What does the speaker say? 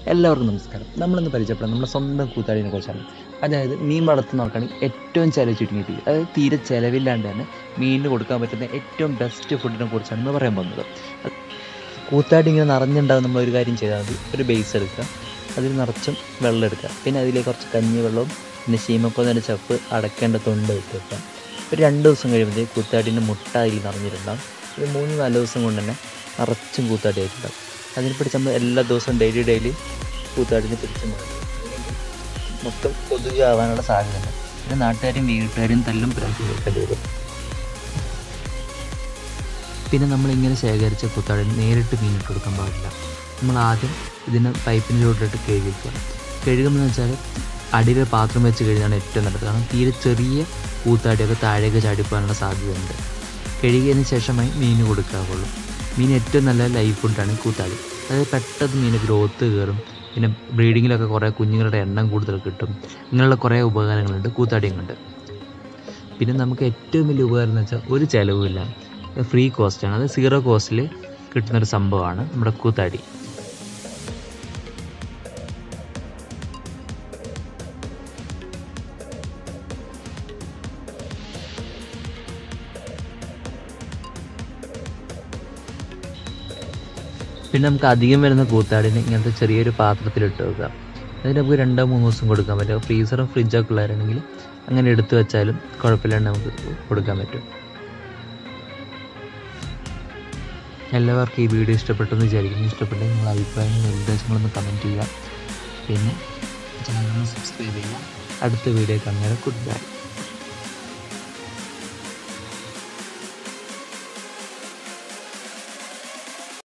എല്ലാവർക്കും നമസ്കാരം നമ്മളിന്ന് പരിചയപ്പെടാം നമ്മുടെ സ്വന്തം കൂത്താടിനെ കുറിച്ചാണ് അതായത് മീൻ വളർത്തുന്ന നോക്കുകയാണെങ്കിൽ ഏറ്റവും ചിലവ് ചുരുങ്ങിയ രീതി അതായത് തീരെ ചിലവില്ലാണ്ട് തന്നെ മീനിന് കൊടുക്കാൻ പറ്റുന്ന ഏറ്റവും ബെസ്റ്റ് ഫുഡിനെ കുറിച്ചാണ് ഇന്ന് പറയാൻ പോകുന്നത് കൂത്താടി ഇങ്ങനെ നിറഞ്ഞുണ്ടാകും നമ്മൾ ഒരു കാര്യം ചെയ്താൽ മതി ഒരു ബേസ് എടുക്കുക അതിൽ നിറച്ചും വെള്ളം എടുക്കുക പിന്നെ അതിലേക്ക് കുറച്ച് കഞ്ഞി വെള്ളവും പിന്നെ ശീമക്കൊന്നൊരു ചപ്പ് അടക്കേണ്ട തൊണ്ട് ഇട്ട് വെക്കാം ഒരു രണ്ട് ദിവസം കഴിയുമ്പോഴത്തേക്ക് കൂത്താടിൻ്റെ മുട്ട അതിൽ നിറഞ്ഞിട്ടുണ്ടാകും ഒരു മൂന്ന് നാല് ദിവസം കൊണ്ട് തന്നെ നിറച്ചും കൂത്താടി ആയിട്ടുണ്ടാകും അതിനെ പിടിച്ച് നമ്മൾ എല്ലാ ദിവസവും ഡെയിലി ഡെയിലി കൂത്താടിനെ പിടിച്ച് മാറ്റും മൊത്തം കൊതുക് ആവാനുള്ള സാധ്യതയുണ്ട് പിന്നെ നാട്ടുകാരും വീട്ടുകാരും തല്ലും പ്രാന്തി വെക്കേണ്ടി വരും പിന്നെ നമ്മളിങ്ങനെ ശേഖരിച്ച കൂത്താടിന് നേരിട്ട് മീനിട്ട് കൊടുക്കാൻ പാടില്ല നമ്മൾ ആദ്യം ഇതിനെ പൈപ്പിൻ്റെ ചുവട്ടിലിട്ട് കഴുകിക്കുക കഴുകുമ്പോൾ വെച്ചാൽ അടിയിൽ പാത്രം വെച്ച് കഴിഞ്ഞാണ് ഏറ്റവും നല്ലത് കാരണം തീരെ ചെറിയ കൂത്താടിയൊക്കെ താഴേക്ക് ചാടിപ്പോകാനുള്ള സാധ്യതയുണ്ട് കഴുകിയതിന് ശേഷമായി മീൻ കൊടുക്കാവുള്ളൂ മീൻ ഏറ്റവും നല്ല ലൈഫ് ഫുഡാണ് കൂത്താടി അതായത് പെട്ടെന്ന് മീന് ഗ്രോത്ത് കയറും പിന്നെ ബ്രീഡിങ്ങിലൊക്കെ കുറേ കുഞ്ഞുങ്ങളുടെ എണ്ണം കൂടുതൽ കിട്ടും ഇങ്ങനെയുള്ള കുറേ ഉപകാരങ്ങളുണ്ട് കൂത്താടിയും കൊണ്ട് പിന്നെ നമുക്ക് ഏറ്റവും വലിയ ഉപകാരം എന്ന് വെച്ചാൽ ഒരു ചിലവുമില്ല ഫ്രീ കോസ്റ്റാണ് അത് സീറോ കോസ്റ്റിൽ കിട്ടുന്നൊരു സംഭവമാണ് നമ്മുടെ കൂത്താടി പിന്നെ നമുക്ക് അധികം വരുന്ന കൂത്താടിന് ഇങ്ങനത്തെ ചെറിയൊരു പാത്രത്തിലിട്ട് വെക്കാം അതിന് നമുക്ക് രണ്ടോ മൂന്നോ ദിവസം കൊടുക്കാൻ പറ്റും ഫ്രീസറും ഫ്രിഡ്ജൊക്കെ ഉള്ളവരാണെങ്കിൽ അങ്ങനെ എടുത്തു വെച്ചാലും കുഴപ്പമില്ലാണ്ട് നമുക്ക് കൊടുക്കാൻ പറ്റും എല്ലാവർക്കും ഈ വീഡിയോ ഇഷ്ടപ്പെട്ടെന്ന് വിചാരിക്കുന്നു ഇഷ്ടപ്പെട്ടെങ്കിൽ നിങ്ങളുടെ അഭിപ്രായങ്ങളും നിർദ്ദേശങ്ങളൊന്ന് കമൻറ്റ് ചെയ്യുക പിന്നെ ചാനൽ സബ്സ്ക്രൈബ് ചെയ്യുക അടുത്ത വീഡിയോ കാണുന്നവരെ ഗുഡ് ബൈ